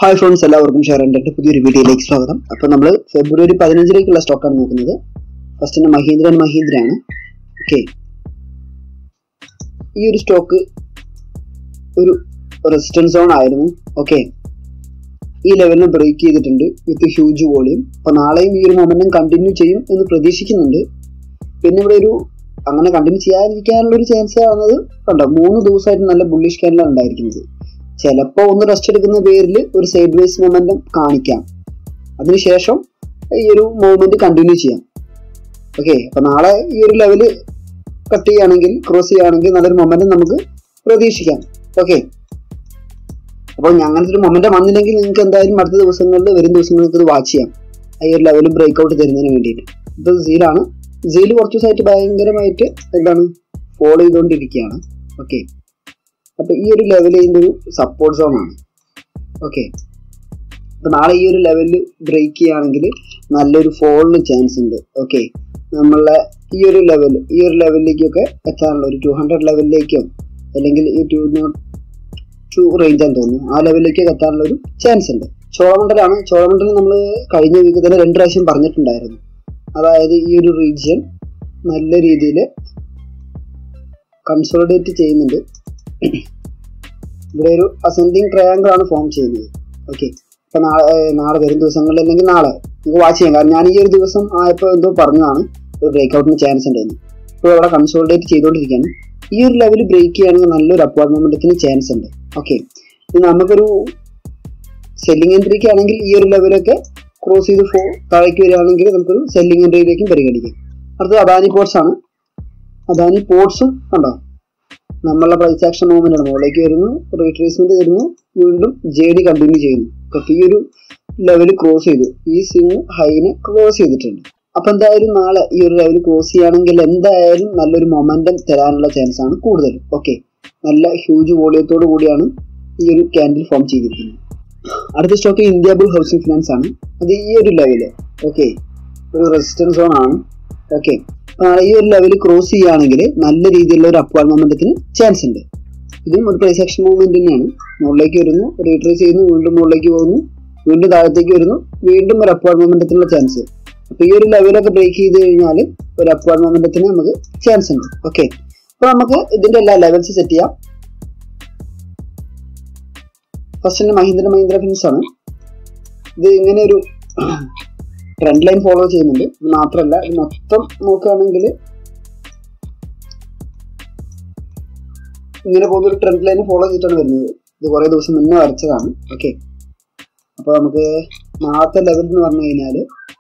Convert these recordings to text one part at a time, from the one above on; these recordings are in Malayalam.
ഹായ് ഫ്രണ്ട്സ് എല്ലാവർക്കും ഷെയർ എൻ്റെ പുതിയൊരു വീഡിയോയിലേക്ക് സ്വാഗതം അപ്പോൾ നമ്മൾ ഫെബ്രുവരി പതിനഞ്ചിലേക്കുള്ള സ്റ്റോക്കാണ് നോക്കുന്നത് ഫസ്റ്റ് തന്നെ മഹീന്ദ്ര ആൻഡ് മഹീന്ദ്രയാണ് ഓക്കെ ഈ ഒരു സ്റ്റോക്ക് ഒരു റെസിസ്റ്റൻസ് സോൺ ആയിരുന്നു ഓക്കെ ഈ ലെവലിന് ബ്രേക്ക് ചെയ്തിട്ടുണ്ട് വിത്ത് ഹ്യൂജ് വോളിയം അപ്പോൾ നാളെയും ഈ ഒരു മൊമെന്റം കണ്ടിന്യൂ ചെയ്യും എന്ന് പ്രതീക്ഷിക്കുന്നുണ്ട് പിന്നെ ഇവിടെ ഒരു അങ്ങനെ കണ്ടിന്യൂ ചെയ്യാതിരിക്കാനുള്ള ഒരു ചാൻസ് ആവുന്നത് കണ്ടോ മൂന്ന് ദിവസമായിട്ട് നല്ല ബുള്ളിഷ് ക്യാൻഡിലാണ് ഉണ്ടായിരിക്കുന്നത് ചിലപ്പോൾ ഒന്ന് റെസ്റ്റ് എടുക്കുന്ന പേരിൽ ഒരു സൈഡ് വേസ് മൊമെന്റം കാണിക്കാം അതിനുശേഷം ഈ ഒരു മൂവ്മെന്റ് കണ്ടിന്യൂ ചെയ്യാം ഓക്കെ അപ്പൊ നാളെ ഈ ഒരു ലെവല് കട്ട് ചെയ്യുകയാണെങ്കിൽ ക്രോസ് ചെയ്യുകയാണെങ്കിൽ നല്ലൊരു മൊമെന്റം നമുക്ക് പ്രതീക്ഷിക്കാം ഓക്കെ അപ്പോൾ അങ്ങനത്തെ ഒരു മൊമെന്റം വന്നില്ലെങ്കിൽ നിങ്ങൾക്ക് എന്തായാലും അടുത്ത ദിവസങ്ങളിൽ വരും ദിവസങ്ങൾക്ക് ഇത് വാച്ച് ചെയ്യാം ഈ ഒരു ലെവൽ ബ്രേക്ക് ഔട്ട് തരുന്നതിന് വേണ്ടിയിട്ട് ഇത് സീലാണ് സീൽ കുറച്ച് ദിവസമായിട്ട് ഭയങ്കരമായിട്ട് എന്താണ് ഫോളോ ചെയ്തുകൊണ്ടിരിക്കുകയാണ് ഓക്കെ അപ്പൊ ഈ ഒരു ലെവൽ ഇതിന്റെ ഒരു സപ്പോർട്ട് സോൺ ആണ് ഓക്കെ അപ്പൊ നാളെ ഈ ഒരു ലെവലിൽ ബ്രേക്ക് ചെയ്യുകയാണെങ്കിൽ നല്ലൊരു ഫോളിന് ചാൻസ് ഉണ്ട് ഓക്കെ നമ്മളെ ഈ ഒരു ലെവൽ ഈ ഒരു ലെവലിലേക്കൊക്കെ എത്താനുള്ള ഒരു ടു ഹൺഡ്രഡ് ലെവലിലേക്കോ അല്ലെങ്കിൽ ഈ ടു നോട്ട് ടു റേഞ്ച് ആണെന്ന് തോന്നുന്നു ആ ലെവലിലേക്കൊക്കെ എത്താനുള്ള ഒരു ചാൻസ് ഉണ്ട് ചോളമണ്ഡലാണ് ചോളമണ്ഡലം നമ്മൾ കഴിഞ്ഞ വീക്ക് തന്നെ രണ്ട് പ്രാവശ്യം പറഞ്ഞിട്ടുണ്ടായിരുന്നു അതായത് ഈ ഒരു റീജിയൻ നല്ല രീതിയിൽ കൺസോളിഡേറ്റ് ചെയ്യുന്നുണ്ട് ഇവിടെ ഒരു അസെൻഡിങ് ട്രയാങ്കിൾ ആണ് ഫോം ചെയ്യുന്നത് ഓക്കെ അപ്പൊ നാളെ ഏർ നാളെ വരും ദിവസങ്ങളിൽ അല്ലെങ്കിൽ നാളെ നിങ്ങൾക്ക് വാച്ച് ചെയ്യാം കാരണം ഞാൻ ഈ ഒരു ദിവസം ആയപ്പോൾ എന്തോ പറഞ്ഞതാണ് ഒരു ബ്രേക്ക് ഔട്ടിന് ചാൻസ് ഉണ്ടെന്ന് ഇപ്പോൾ അവിടെ കൺസോളിഡേറ്റ് ചെയ്തുകൊണ്ടിരിക്കുകയാണ് ഈ ഒരു ലെവൽ ബ്രേക്ക് ചെയ്യുകയാണെങ്കിൽ നല്ലൊരു അപ്വാർഡ് മൊമെന്റത്തിന് ചാൻസ് ഉണ്ട് ഓക്കെ ഇത് നമുക്കൊരു സെല്ലിംഗ് എൻട്രിക്ക് ആണെങ്കിൽ ഈ ഒരു ലെവലൊക്കെ ക്രോസ് ചെയ്ത് ഫോ താഴേക്ക് വരികയാണെങ്കിൽ നമുക്കൊരു സെല്ലിംഗ് എൻട്രിയിലേക്കും പരിഗണിക്കാം അടുത്തത് അദാനി പോർട്സ് ആണ് അദാനി പോർട്സും കണ്ടോ നമ്മളുടെ പ്രൈസ് ആക്ഷൻ മൂവ്മെന്റ് ആണ് മുകളിലേക്ക് വരുന്നു റീട്രേസ്മെന്റ് വരുന്നു വീണ്ടും ജെ ഡി കണ്ടിന്യൂ ചെയ്യുന്നു അപ്പൊ ഈ ഒരു ലെവൽ ക്രോസ് ചെയ്തു ഈ സ്വിങ് ഹൈനെ ക്രോസ് ചെയ്തിട്ടുണ്ട് അപ്പൊ എന്തായാലും നാളെ ഈ ഒരു ലെവൽ ക്രോസ് ചെയ്യുകയാണെങ്കിൽ എന്തായാലും നല്ലൊരു മൊമെന്റം തരാനുള്ള ചാൻസ് ആണ് കൂടുതലും ഓക്കെ നല്ല ഹ്യൂജ് വോളിയത്തോടു കൂടിയാണ് ഈ ഒരു ക്യാൻഡിൽ ഫോം ചെയ്തിരിക്കുന്നത് അടുത്ത stock India bull housing finance ആണ് അത് ഈ ഒരു ലെവല് ഓക്കെ ഒരു റെസിസ്റ്റൻസ് സോൺ ആണ് ഓക്കെ നാളെ ഈ ഒരു ലെവൽ ക്രോസ് ചെയ്യുകയാണെങ്കിൽ നല്ല രീതിയിലുള്ള ഒരു അപ്വാർഡ് മൊമെന്റത്തിന് ചാൻസ് ഉണ്ട് ഇതും ഒരു പ്രൈസ് ആക്ഷൻ മൂവ്മെന്റ് തന്നെയാണ് മുകളിലേക്ക് വരുന്നു റീട്രേസ് ചെയ്യുന്നു വീണ്ടും മുകളിലേക്ക് പോകുന്നു വീണ്ടും താഴത്തേക്ക് വരുന്നു വീണ്ടും ഒരു അപ്വാർഡ് മൊമെന്റത്തിനുള്ള ചാൻസ് അപ്പൊ ഈ ഒരു ലെവലൊക്കെ ബ്രേക്ക് ചെയ്ത് കഴിഞ്ഞാൽ ഒരു അപ്വാർഡ് മൊമെന്റത്തിന് നമുക്ക് ചാൻസ് ഉണ്ട് ഓക്കെ അപ്പൊ നമുക്ക് ഇതിന്റെ എല്ലാ ലെവൽസ് സെറ്റ് ചെയ്യാം ഫസ്റ്റ് തന്നെ മഹീന്ദ്ര മഹീന്ദ്ര ഫിൻസ് ആണ് ഇത് ഇങ്ങനെ ഒരു ട്രെൻഡ് ലൈൻ ഫോളോ ചെയ്യുന്നുണ്ട് ഇത് മാത്രമല്ല ഇത് മൊത്തം നോക്കുകയാണെങ്കിൽ ഇങ്ങനെ പോകുന്ന ഒരു ട്രെൻഡ് ലൈൻ ഫോളോ ചെയ്തിട്ടാണ് വരുന്നത് ഇത് കുറേ ദിവസം മുന്നേ വരച്ചതാണ് ഓക്കെ അപ്പോൾ നമുക്ക് നാളത്തെ ലെവൽ എന്ന് പറഞ്ഞു കഴിഞ്ഞാൽ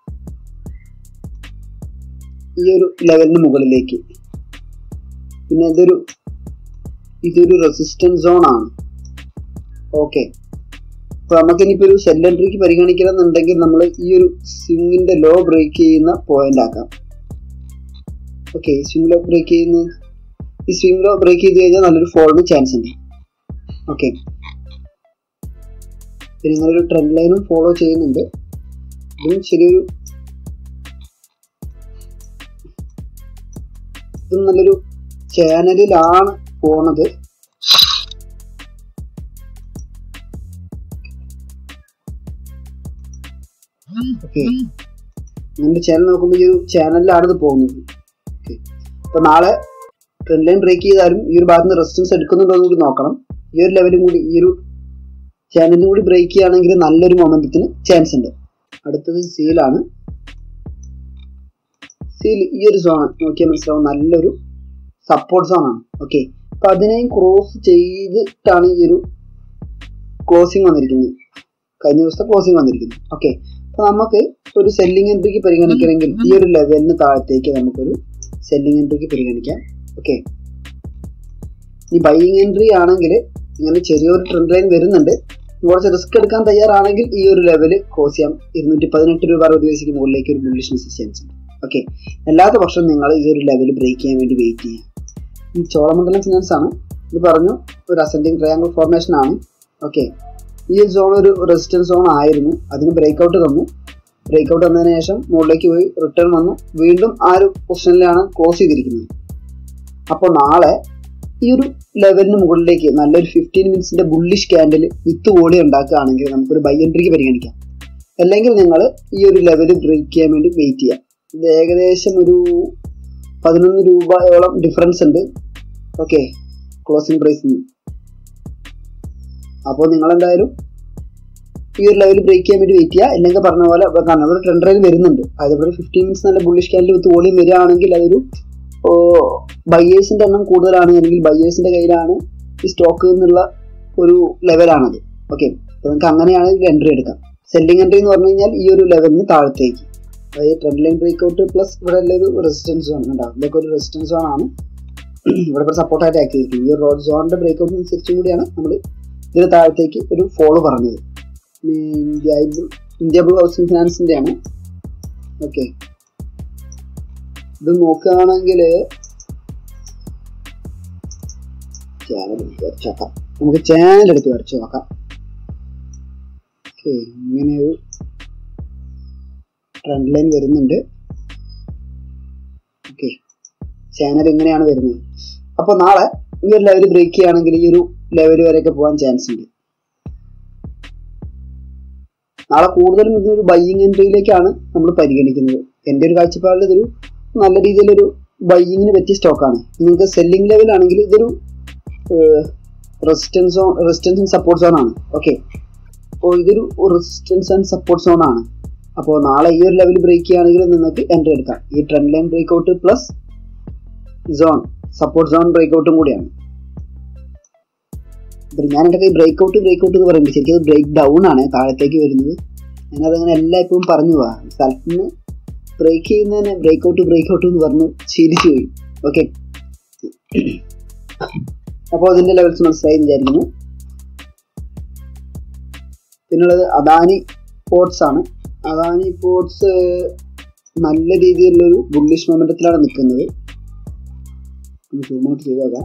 ഈ ഒരു ലെവലിന് മുകളിലേക്ക് പിന്നെ ഇതൊരു ഇതൊരു റെസിസ്റ്റൻസ് സോൺ ആണ് ഓക്കെ അപ്പൊ നമുക്ക് ഇനിയിപ്പോ ഒരു സെൽ എൻട്രിക്ക് പരിഗണിക്കണം എന്നുണ്ടെങ്കിൽ നമ്മൾ ഈ ഒരു സ്വിങ്ങിന്റെ ലോ ബ്രേക്ക് ചെയ്യുന്ന പോയിന്റ് ആക്കാം ഓക്കെ സ്വിംഗ് ലോ ബ്രേക്ക് ചെയ്യുന്ന ഈ സ്വിംഗ് ലോ ബ്രേക്ക് ചെയ്ത് കഴിഞ്ഞാൽ നല്ലൊരു ഫോളിന് ചാൻസ് ഉണ്ട് ഓക്കെ പിന്നെ നിങ്ങളൊരു ട്രെൻഡ് ലൈനും ഫോളോ ചെയ്യുന്നുണ്ട് ഇതും ശരിയൊരു ഇതും നല്ലൊരു ചാനലിലാണ് പോണത് ഓക്കെ നിങ്ങളുടെ ചാനൽ നോക്കുമ്പോൾ ഈ ഒരു ചാനലിലാണ് ഇത് പോകുന്നത് ഓക്കെ അപ്പൊ നാളെ ട്രെൻഡ് ലൈൻ ബ്രേക്ക് ചെയ്താലും ഈ ഒരു ഭാഗത്ത് നിന്ന് റെസിസ്റ്റൻസ് എടുക്കുന്നുണ്ടോ എന്ന് കൂടി നോക്കണം ഈ ഒരു ലെവലും കൂടി ഈ ഒരു ചാനലിനും കൂടി ബ്രേക്ക് ചെയ്യുകയാണെങ്കിൽ നല്ലൊരു മൊമെന്റത്തിന് ചാൻസ് ഉണ്ട് അടുത്തത് സീലാണ് സീൽ ഈ ഒരു സോൺ നോക്കിയാൽ മനസ്സിലാവും നല്ലൊരു സപ്പോർട്ട് സോൺ ആണ് ഓക്കെ അപ്പൊ അതിനെയും ക്രോസ് ചെയ്തിട്ടാണ് ഈ ഒരു ക്ലോസിങ് വന്നിരിക്കുന്നത് കഴിഞ്ഞ ദിവസത്തെ ക്ലോസിങ് വന്നിരിക്കുന്നത് ഓക്കെ അപ്പൊ നമുക്ക് ഒരു സെല്ലിംഗ് എൻട്രിക്ക് പരിഗണിക്കണമെങ്കിൽ ഈ ഒരു ലെവലിന് താഴത്തേക്ക് നമുക്കൊരു സെല്ലിംഗ് എൻട്രിക്ക് പരിഗണിക്കാം ഓക്കെ ഈ ബൈയിങ് എൻട്രി ആണെങ്കിൽ ഇങ്ങനെ ചെറിയൊരു ട്രെൻഡ് ലൈൻ വരുന്നുണ്ട് കുറച്ച് റിസ്ക് എടുക്കാൻ തയ്യാറാണെങ്കിൽ ഈ ഒരു ലെവൽ ക്രോസ് ചെയ്യാം ഇരുന്നൂറ്റി പതിനെട്ട് രൂപ അറുപത് പൈസയ്ക്ക് മുകളിലേക്ക് ഒരു ബുള്ളിഷ്നെസ് ചാൻസ് ഉണ്ട് ഓക്കെ അല്ലാത്ത പക്ഷം നിങ്ങൾ ഈ ഒരു ലെവൽ ബ്രേക്ക് ചെയ്യാൻ വേണ്ടി വെയിറ്റ് ചെയ്യാം ഈ ചോളമണ്ഡലം ഫിനാൻസ് ആണ് ഇത് പറഞ്ഞു ഒരു അസെൻഡിങ് ട്രയാങ്കിൾ ഫോർമേഷൻ ആണ് ഓക്കെ ഈ സോൺ ഒരു റെസിസ്റ്റൻസ് സോൺ ആയിരുന്നു അതിന് ബ്രേക്ക് ഔട്ട് തന്നു ബ്രേക്ക് ഔട്ട് വന്നതിന് ശേഷം മുകളിലേക്ക് പോയി റിട്ടേൺ വന്നു വീണ്ടും ആ ഒരു പൊസിഷനിലാണ് ക്ലോസ് ചെയ്തിരിക്കുന്നത് അപ്പോൾ നാളെ ഈ ഒരു ലെവലിന് മുകളിലേക്ക് നല്ലൊരു ഫിഫ്റ്റീൻ മിനിറ്റ്സിന്റെ ബുള്ളിഷ് ക്യാൻഡിൽ വിത്ത് വോളി ഉണ്ടാക്കുകയാണെങ്കിൽ നമുക്കൊരു ബൈ എൻട്രിക്ക് പരിഗണിക്കാം അല്ലെങ്കിൽ നിങ്ങൾ ഈ ഒരു ലെവൽ ബ്രേക്ക് ചെയ്യാൻ വേണ്ടി വെയിറ്റ് ചെയ്യാം ഇത് ഏകദേശം ഒരു പതിനൊന്ന് രൂപയോളം ഡിഫറൻസ് ഉണ്ട് ഓക്കെ ക്ലോസിംഗ് പ്രൈസിൽ നിന്ന് അപ്പോൾ നിങ്ങൾ എന്തായാലും ഈ ഒരു ലെവൽ ബ്രേക്ക് ചെയ്യാൻ വേണ്ടി വെയിറ്റ് ചെയ്യുക അല്ലെങ്കിൽ പറഞ്ഞ പോലെ കാരണം ഇവിടെ ട്രെൻഡ് റൈൽ വരുന്നുണ്ട് അതേപോലെ ഫിഫ്റ്റീൻ മിനിറ്റ്സ് നല്ല ബുള്ളിഷ് ക്യാൻഡിൽ വിത്ത് വോളിയം വരികയാണെങ്കിൽ അതൊരു ബയ്യേഴ്സിന്റെ എണ്ണം കൂടുതലാണ് അല്ലെങ്കിൽ ബയ്യേഴ്സിന്റെ കയ്യിലാണ് ഈ സ്റ്റോക്ക് എന്നുള്ള ഒരു ലെവലാണത് ഓക്കെ അപ്പോൾ നിങ്ങൾക്ക് അങ്ങനെയാണ് ഇതിൽ എൻട്രി എടുക്കാം സെല്ലിംഗ് എൻട്രി എന്ന് പറഞ്ഞു കഴിഞ്ഞാൽ ഈ ഒരു ലെവലിന് താഴത്തേക്ക് അതായത് trend line break out plus ഇവിടെ ഉള്ള ഒരു റെസിസ്റ്റൻസ് സോൺ ഉണ്ടാവും ഇതൊക്കെ ഒരു റെസിസ്റ്റൻസ് സോൺ ആണ് ഇവിടെ ഇപ്പോൾ സപ്പോർട്ടായിട്ട് ആക്ട് ചെയ്തിരിക്കും ഈ റോഡ് സോണിന്റെ ബ്രേക്ക് ഔട്ടിനനുസരിച്ചും കൂടിയാണ് നമ്മൾ ഇതിന് താഴത്തേക്ക് ഒരു ഫോളോ പറഞ്ഞത് ഇന്ത്യ ഇന്ത്യ ബ്ലൂ ഹൗസിംഗ് ഫിനാൻസിന്റെ ആണ് ഓക്കെ ഇത് നോക്കുകയാണെങ്കിൽ ചാനൽ എടുത്ത് വരച്ച് നോക്കാം നമുക്ക് ചാനൽ എടുത്ത് വരച്ച് നോക്കാം ഓക്കെ ഇങ്ങനെ ഒരു ട്രെൻഡ് ലൈൻ വരുന്നുണ്ട് ഓക്കെ ചാനൽ ഇങ്ങനെയാണ് വരുന്നത് അപ്പോൾ നാളെ ഈ ഒരു ലെവൽ ബ്രേക്ക് ചെയ്യുകയാണെങ്കിൽ ഈ ഒരു ലെവൽ വരെയൊക്കെ പോകാൻ ചാൻസ് ഉണ്ട് നാളെ കൂടുതലും ഇതൊരു ബൈയിങ് എൻട്രിയിലേക്കാണ് നമ്മൾ പരിഗണിക്കുന്നത് എൻ്റെ ഒരു കാഴ്ചപ്പാടിൽ ഇതൊരു നല്ല രീതിയിലൊരു ബൈയിങ്ങിന് പറ്റിയ സ്റ്റോക്കാണ് നിങ്ങൾക്ക് സെല്ലിംഗ് ലെവലാണെങ്കിൽ ഇതൊരു resistance zone resistance and support zone ആണ് ഓക്കെ അപ്പോൾ ഇതൊരു റെസിസ്റ്റൻസ് ആൻഡ് സപ്പോർട്ട് സോൺ ആണ് അപ്പോൾ നാളെ ഈ ഒരു ലെവൽ ബ്രേക്ക് ചെയ്യുകയാണെങ്കിൽ നിങ്ങൾക്ക് എൻട്രി എടുക്കാം ഈ trend line break out plus zone support zone break ഔട്ടും കൂടിയാണ് ഞാൻ എൻ്റെ കൈ ബ്രേക്ക് ഔട്ട് ബ്രേക്ക് ഔട്ട് എന്ന് പറയുമ്പോൾ ശരിക്കും അത് ബ്രേക്ക് ഡൗൺ ആണ് താഴത്തേക്ക് വരുന്നത് ഞാനതങ്ങനെ എല്ലാ ഇപ്പം പറഞ്ഞു പോവാ സ്ഥലത്ത് നിന്ന് ബ്രേക്ക് ചെയ്യുന്നതിന് ബ്രേക്ക് ഔട്ട് ബ്രേക്ക് ഔട്ട് എന്ന് പറഞ്ഞു ശീലിച്ചു പോയി ഓക്കെ അപ്പോൾ അതിന്റെ ലെവൽസ് മനസ്സിലായി വിചാരിക്കുന്നു പിന്നുള്ളത് അദാനി പോർട്സ് ആണ് അദാനി പോർട്സ് നല്ല രീതിയിലുള്ളൊരു ബുള്ളിഷ് മൊമെന്റത്തിലാണ് നിൽക്കുന്നത് സൂം ഔട്ട് ചെയ്ത് നോക്കാം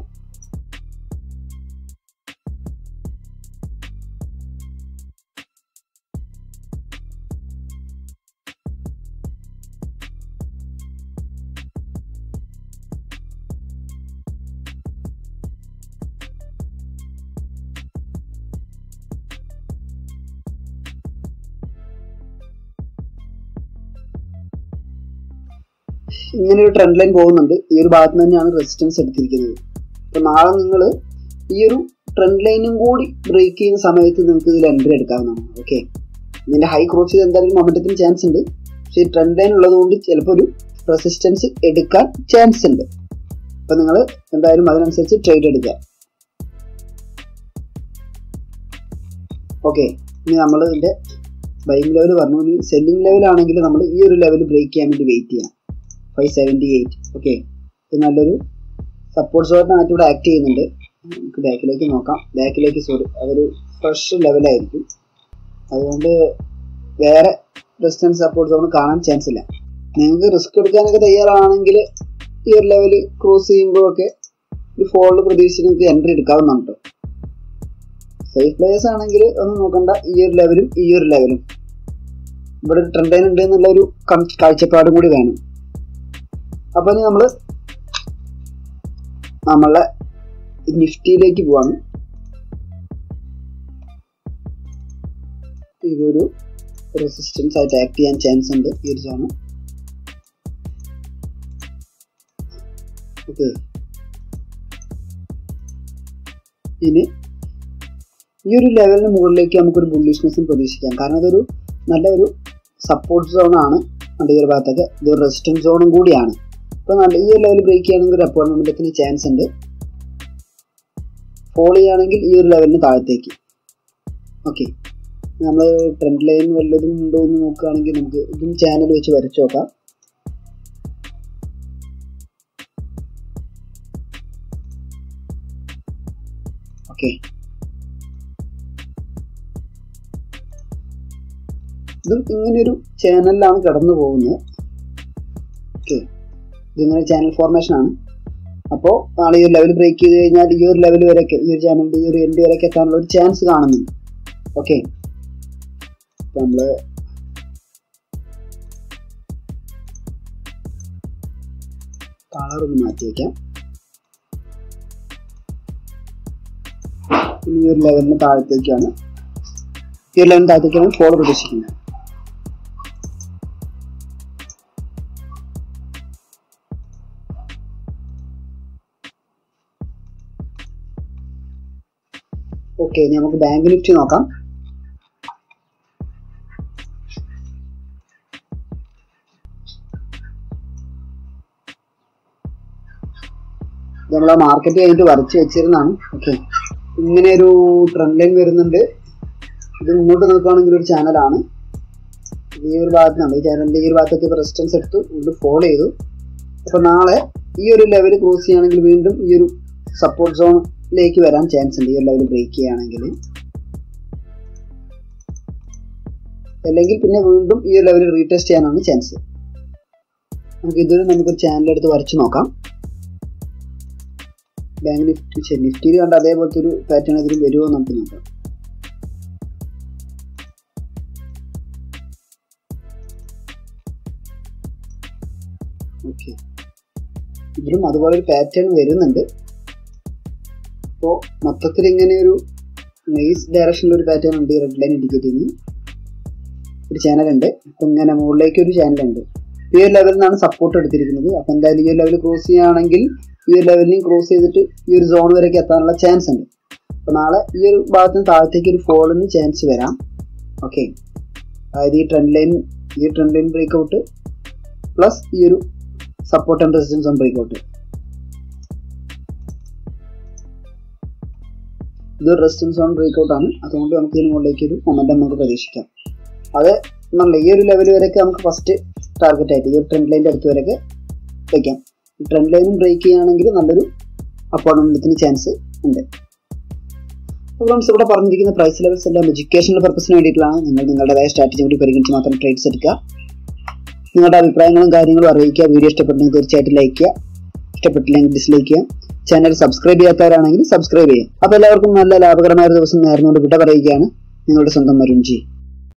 ഇങ്ങനെ ഒരു ട്രെൻഡ് ലൈൻ പോകുന്നുണ്ട് ഈ ഒരു ഭാഗത്ത് തന്നെയാണ് റെസിസ്റ്റൻസ് എടുത്തിരിക്കുന്നത് അപ്പൊ നാളെ നിങ്ങൾ ഈ ഒരു ട്രെൻഡ് ലൈനും കൂടി ബ്രേക്ക് ചെയ്യുന്ന സമയത്ത് നിങ്ങൾക്ക് ഇതിൽ എൻട്രി എടുക്കാവുന്നതാണ് ഓക്കെ ഇതിന്റെ ഹൈ ക്രോസ് ചെയ്ത് എന്തായാലും മൊമെന്റത്തിന് ചാൻസ് ഉണ്ട് പക്ഷേ ഈ ട്രെൻഡ് ലൈൻ ഉള്ളത് കൊണ്ട് ചിലപ്പോൾ ഒരു റെസിസ്റ്റൻസ് എടുക്കാൻ ചാൻസ് ഉണ്ട് അപ്പൊ നിങ്ങൾ എന്തായാലും അതിനനുസരിച്ച് ട്രേഡ് എടുക്കുക ഓക്കെ ഇനി നമ്മൾ ഇതിന്റെ ബൈങ് ലെവൽ പറഞ്ഞു ഇനി സെല്ലിംഗ് ലെവൽ ആണെങ്കിൽ നമ്മൾ ഈ ഒരു ലെവൽ ബ്രേക്ക് ചെയ്യാൻ വേണ്ടി വെയിറ്റ് ചെയ്യാം ഫൈവ് സെവൻറ്റി എയ്റ്റ് ഓക്കെ ഇത് നല്ലൊരു സപ്പോർട്ട് സോർട്ടിനായിട്ട് ഇവിടെ ആക്ട് ചെയ്യുന്നുണ്ട് നമുക്ക് ബാക്കിലേക്ക് നോക്കാം ബാക്കിലേക്ക് സോറി അതൊരു ഫ്രഷ് ലെവലായിരിക്കും അതുകൊണ്ട് വേറെ റെസിസ്റ്റൻസ് സപ്പോർട്ട് സോൺ കാണാൻ ചാൻസ് ഇല്ല നിങ്ങൾക്ക് റിസ്ക് എടുക്കാനൊക്കെ തയ്യാറാണെങ്കിൽ ഈ ഒരു ലെവൽ ക്രോസ് ചെയ്യുമ്പോഴൊക്കെ ഒരു ഫോളിൽ പ്രതീക്ഷിച്ച് നിങ്ങൾക്ക് എൻട്രി എടുക്കാവുന്നതാണ് കേട്ടോ സേഫ് പ്ലേയേഴ്സ് ആണെങ്കിൽ ഒന്നും നോക്കണ്ട ഈ ഒരു ലെവലും ഈ ഒരു ലെവലും ഇവിടെ ഒരു ട്രെൻഡ് ഉണ്ട് എന്നുള്ള ഒരു കാഴ്ചപ്പാടും കൂടി വേണം അപ്പൊ ഇനി നമ്മള് നമ്മളെ നിഫ്റ്റിയിലേക്ക് പോവാണ് ഇതൊരു റെസിസ്റ്റൻസ് ആയിട്ട് ആക്ട് ചെയ്യാൻ ചാൻസ് ഉണ്ട് ഈ ഒരു സോണ് ഓക്കെ ഇനി ഈ ഒരു ലെവലിന് മുകളിലേക്ക് നമുക്കൊരു ബുള്ളിഷ്നെസ്സും പ്രതീക്ഷിക്കാം കാരണം അതൊരു നല്ല ഒരു സപ്പോർട്ട് സോൺ ആണ് നമ്മുടെ ഈ ഒരു ഭാഗത്തൊക്കെ ഇത് റെസിസ്റ്റൻസ് സോണും കൂടിയാണ് ഇപ്പൊ നല്ല ഈ ഒരു ലെവൽ ബ്രേക്ക് ചെയ്യുകയാണെങ്കിൽ ഒരു അപ്പോയിൻമെന്റത്തിന് ചാൻസ് ഉണ്ട് ഫോൾ ചെയ്യുകയാണെങ്കിൽ ഈ ഒരു ലെവലിന് താഴത്തേക്ക് ഓക്കെ നമ്മൾ ട്രെൻഡ് ലൈൻ വല്ലതും ഉണ്ടോ എന്ന് നോക്കുകയാണെങ്കിൽ നമുക്ക് ഇതും ചാനൽ വെച്ച് വരച്ചു നോക്കാം ഓക്കെ ഇതും ഇങ്ങനെയൊരു ചാനലിലാണ് കടന്നു പോകുന്നത് ഓക്കെ ഇതിങ്ങനെ ചാനൽ ഫോർമേഷൻ ആണ് അപ്പോൾ നാളെ ഈ ഒരു ലെവൽ ബ്രേക്ക് ചെയ്ത് കഴിഞ്ഞാൽ ഈ ഒരു ലെവൽ വരെയൊക്കെ ഈ ഒരു ചാനലിന്റെ ഈ ഒരു എൻഡ് വരെയൊക്കെ എത്താനുള്ള ഒരു ചാൻസ് കാണുന്നുണ്ട് ഓക്കെ അപ്പൊ നമ്മള് കളർ ഒന്ന് മാറ്റി വയ്ക്കാം ഈ ഒരു ലെവലിന് താഴത്തേക്കാണ് ഈ ഒരു ലെവലിന് താഴത്തേക്കാണ് ഫോൾ പ്രതീക്ഷിക്കുന്നത് ഓക്കെ ഇനി നമുക്ക് ബാങ്ക് നിഫ്റ്റി നോക്കാം നമ്മൾ ആ മാർക്കറ്റ് കഴിഞ്ഞിട്ട് വരച്ച് വെച്ചിരുന്നതാണ് ഓക്കെ ഇങ്ങനെ ഒരു ട്രെൻഡ് ലൈൻ വരുന്നുണ്ട് ഇത് മുന്നോട്ട് നോക്കുകയാണെങ്കിൽ ഒരു ചാനലാണ് ഈ ഒരു ഭാഗത്ത് നിന്നാണ് ഈ ചാനലിന്റെ ഈ ഒരു ഭാഗത്തേക്ക് റെസിസ്റ്റൻസ് എടുത്തു വീണ്ടും ഫോളോ ചെയ്തു അപ്പൊ നാളെ ഈ ഒരു ലെവൽ ക്രോസ് ചെയ്യുകയാണെങ്കിൽ വീണ്ടും ഈ ഒരു സപ്പോർട്ട് സോണിലേക്ക് വരാൻ ചാൻസ് ഉണ്ട് ഈ ഒരു ലെവൽ ബ്രേക്ക് ചെയ്യുകയാണെങ്കിൽ അല്ലെങ്കിൽ പിന്നെ വീണ്ടും ഈ ഒരു ലെവൽ റീടെസ്റ്റ് ചെയ്യാനാണ് ചാൻസ് നമുക്ക് ഇതൊരു നമുക്കൊരു ചാനൽ എടുത്ത് വരച്ച് നോക്കാം ബാങ്ക് നിഫ്റ്റി നിഫ്റ്റിയിൽ കണ്ട അതേപോലത്തെ ഒരു പാറ്റേൺ ഇതിൽ വരുമോ നമുക്ക് നോക്കാം ഓക്കെ ഇതിലും അതുപോലെ ഒരു പാറ്റേൺ വരുന്നുണ്ട് അപ്പോൾ മൊത്തത്തിൽ ഇങ്ങനെ ഒരു നൈസ് ഡയറക്ഷനിൽ ഒരു പാറ്റേൺ ഉണ്ട് ഈ റെഡ് ലൈൻ ഇൻഡിക്കേറ്റ് ചെയ്യുന്ന ഒരു ചാനൽ ഉണ്ട് അപ്പം ഇങ്ങനെ മുകളിലേക്ക് ഒരു ചാനൽ ഉണ്ട് ഈ ഒരു ലെവലിൽ നിന്നാണ് സപ്പോർട്ട് എടുത്തിരിക്കുന്നത് അപ്പം എന്തായാലും ഈ ഒരു ലെവൽ ക്രോസ് ചെയ്യുകയാണെങ്കിൽ ഈ ഒരു ലെവലിനെയും ക്രോസ് ചെയ്തിട്ട് ഈ ഒരു സോൺ വരെയൊക്കെ എത്താനുള്ള ചാൻസ് ഉണ്ട് അപ്പോൾ നാളെ ഈ ഒരു ഭാഗത്ത് നിന്ന് താഴത്തേക്ക് ഒരു ഫോളിന് ചാൻസ് വരാം ഓക്കെ അതായത് ഈ ട്രെൻഡ് ലൈൻ ഈ trend line break out plus ഈ ഒരു support and resistance on break out ഇത് റെസിസ്റ്റൻസ് ഓൺ ബ്രേക്ക് ഔട്ട് ആണ് അതുകൊണ്ട് നമുക്ക് ഇതിന് മുകളിലേക്ക് ഒരു മൊമെന്റം നമുക്ക് പ്രതീക്ഷിക്കാം അത് നല്ല ഈ ഒരു ലെവൽ വരെയൊക്കെ നമുക്ക് ഫസ്റ്റ് ടാർഗറ്റ് ആയിട്ട് ഈ ഒരു ട്രെൻഡ് ലൈൻ്റെ അടുത്ത് വരെയൊക്കെ വയ്ക്കാം ഈ ട്രെൻഡ് ലൈനും ബ്രേക്ക് ചെയ്യുകയാണെങ്കിൽ നല്ലൊരു അപ്പോയിൻമെന്റത്തിന് ചാൻസ് ഉണ്ട് അപ്പോൾ ഫ്രണ്ട്സ് ഇവിടെ പറഞ്ഞിരിക്കുന്ന പ്രൈസ് ലെവൽസ് എല്ലാം എഡ്യൂക്കേഷണൽ പർപ്പസിന് വേണ്ടിയിട്ടുള്ളതാണ് നിങ്ങൾ നിങ്ങളുടേതായ സ്ട്രാറ്റജി കൂടി പരിഗണിച്ച് മാത്രം ട്രേഡ്സ് എടുക്കുക നിങ്ങളുടെ അഭിപ്രായങ്ങളും കാര്യങ്ങളും അറിയിക്കുക വീഡിയോ ഇഷ്ടപ്പെട്ടെങ്കിൽ തീർച്ചയായിട്ടും ലൈക്ക് ചെയ്യുക ഇഷ്ടപ്പെട്ടില്ലെങ്കിൽ ഡിസ്ലൈക്ക് ചെയ്യുക ചാനൽ സബ്സ്ക്രൈബ് ചെയ്യാത്തവരാണെങ്കിൽ സബ്സ്ക്രൈബ് ചെയ്യുക അപ്പോൾ എല്ലാവർക്കും നല്ല ലാഭകരമായ ഒരു ദിവസം നേർന്നുകൊണ്ട് വിട പറയുകയാണ് നിങ്ങളുടെ സ്വന്തം മരുൺ ജി